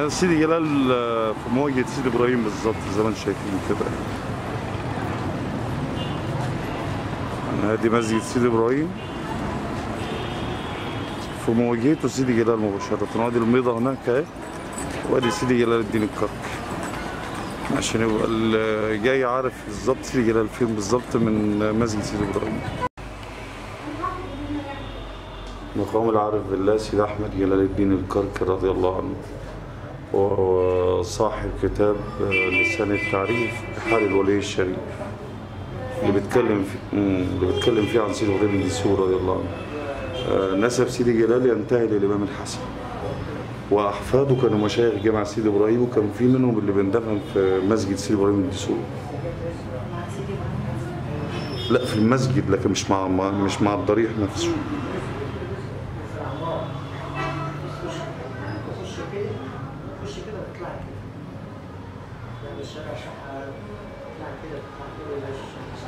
آه، سيدي جلال آه، في مواجهة سيدي إبراهيم بالظبط زي ما انتم شايفين كده أنا ادي مسجد سيدي إبراهيم في مواجهته سيدي جلال مباشرة وادي الميضة هناك اهي وادي سيدي جلال الدين الكرك عشان يبقى اللي جاي عارف بالظبط سيدي جلال فين بالظبط من مسجد سيدي إبراهيم مقام العارف بالله سيد أحمد جلال الدين الكرك رضي الله عنه وهو صاحب كتاب آه، لسان التعريف بحال الولي الشريف اللي بيتكلم في مم، اللي بيتكلم فيه عن سيدي إبراهيم بن دسوق رضي الله عنه آه، نسب سيدي جلال ينتهي للإمام الحسن وأحفاده كانوا مشايخ جامع سيدي إبراهيم وكان في منهم اللي بيندفن في مسجد سيدي إبراهيم بن دسوق لا في المسجد لكن مش مع مع- مش مع الضريح نفسه خش كده خش كده واطلع كده يعني الشارع شحال اطلع كده اطلع كده يبقى الشمس